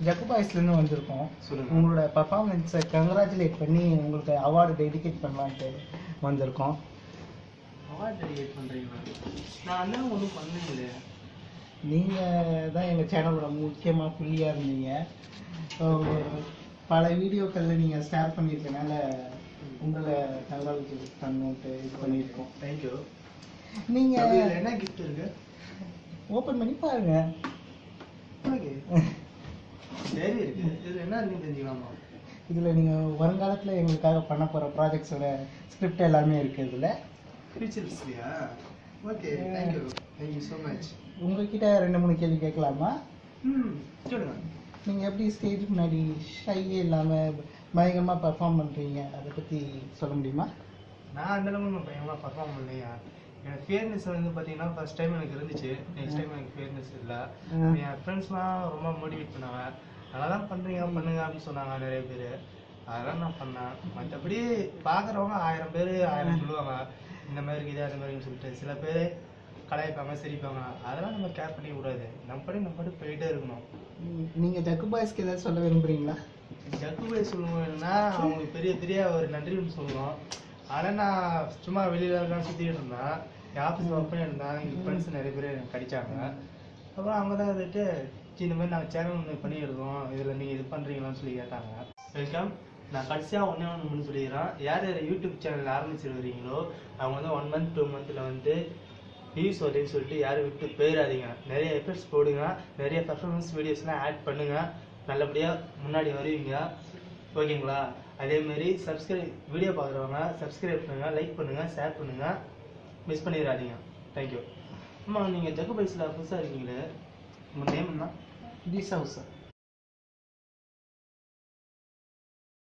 Jug பாய்ஸ்லேருந்து வந்திருக்கோம் சொல்லுங்க. உங்களோட பர்ஃபார்மன்ஸை கங்க்ராச்சுலேட் பண்ணி உங்களுக்கு அவார்டு டெடிகேட் பண்ணலான்ட்டு வந்திருக்கோம் அவார்ட் டெடிகேட் பண்றீங்களா நான் அண்ணா ஒன்றும் பண்ணல நீங்கள் தான் எங்கள் சேனலோட முக்கியமாக புள்ளியாக இருந்தீங்க அஹ் பல வீடியோக்களில் நீங்கள் ஷேர் பண்ணியிருக்கனால உங்களை கங்க்ராச்சுலேட் பண்ணணுன்ட்டு இது பண்ணியிருக்கோம் தேங்க்யூ நீங்கள் என்ன கிஃப்ட் இருக்கு ஓப்பன் பண்ணி பாருங்க ஓகே சரி இருக்கு இது என்ன இருக்குன்னு தெரிஞ்சுக்கலாமா இதில் நீங்கள் வருங்காலத்தில் எங்களுக்காக பண்ண போகிற ப்ராஜெக்ட்ஸோட ஸ்கிரிப்ட் எல்லாமே இருக்குது இதில் ஃபீச்சர்ஸ்லையா okay thank you thank you so much உங்ககிட்ட ரெண்டு மூணு கேள்வி கேட்கலாமா ம் சொல்லுங்க நீங்கள் எப்படி ஸ்டேஜ் முன்னாடி ஷையே இல்லாமல் பயங்கரமாக பெர்ஃபார்ம் பண்ணுறீங்க அதை பற்றி சொல்ல முடியுமா நான் அந்த அளவுக்கு நான் பயங்கரமாக பர்ஃபார்ம் பண்ணலையா எனக்கு ஃபியர்னஸ் வந்து பார்த்தீங்கன்னா ஃபர்ஸ்ட் டைம் எனக்கு இருந்துச்சு நெக்ஸ்ட் டைம் எனக்கு ஃபியர்னஸ் இல்லை ம். என் ஃப்ரெண்ட்ஸ்லாம் ரொம்ப மோட்டிவேட் பண்ணாங்க நல்லா தான் பண்ணுறீங்க பண்ணுங்க அப்படின்னு சொன்னாங்க நிறைய பேர் அதெல்லாம் நான் பண்ணேன் மற்றபடி பார்க்குறவங்க ஆயிரம் பேர் ஆயிரம் சொல்லுவாங்க இந்த மாதிரி இருக்குது அது மாதிரின்னு சொல்லிட்டு சில பேர் கலாய்ப்பாங்க சிரிப்பாங்க அதெல்லாம் நம்ம கேர் பண்ணிக்க கூடாது நம்ம படி நம்ம பாட்டு போயிட்டே இருக்கணும் நீங்கள் ஜக்கு பாய்ஸ்க்கு ஏதாவது சொல்ல விரும்புகிறீங்களா ஜக்கு போய் சொல்லணும்னா அவங்களுக்கு பெரிய பெரிய ஒரு நன்றி ஒன்று சொல்லணும் ஆனால் நான் சும்மா வெளியில தான் சுற்றிட்டு இருந்தேன் என் ஆஃபீஸ் ஒர்க் பண்ணிட்டு இருந்தேன் எங்கள் ஃப்ரெண்ட்ஸ் நிறைய பேர் எனக்கு கிடைச்சாங்க அப்புறம் அவங்க தான் வந்துட்டு "சி, இந்த மாதிரி நாங்கள் சேனல் ஒன்று பண்ணியிருக்கோம் இதில் நீங்கள் இது பண்ணுறீங்களான்னு சொல்லி கேட்டாங்க வெல்கம் நான் கடைசியாக ஒன்றே ஒன்று மட்டும் சொல்லிடுறேன் யார் யார் யூடியூப் சேனல் ஆரம்பிச்சிருக்கிறீங்களோ அவங்க வந்து ஒன் மந்த் டூ மந்த்தில் வந்து வியூஸ் வருதுன்னு சொல்லிட்டு யாரும் விட்டு போயிடாதீங்க நிறைய எஃபர்ட்ஸ் போடுங்க நிறைய பர்ஃபார்மன்ஸ் வீடியோஸ்லாம் ஆட் பண்ணுங்க நல்லபடியாக முன்னாடி வருவீங்க ஓகேங்களா அதே மாதிரி சப்ஸ்கிரைப் வீடியோ பார்க்குறவங்க சப்ஸ்கிரைப் பண்ணுங்க லைக் பண்ணுங்க ஷேர் பண்ணுங்க மிஸ் பண்ணிடாதீங்க தேங்க்யூ அம்மா நீங்கள் ஜக்கு பைஸில் புதுசாக இருக்கீங்களே உங்கள் நேம் என்ன டிஸ் ஹவுஸ்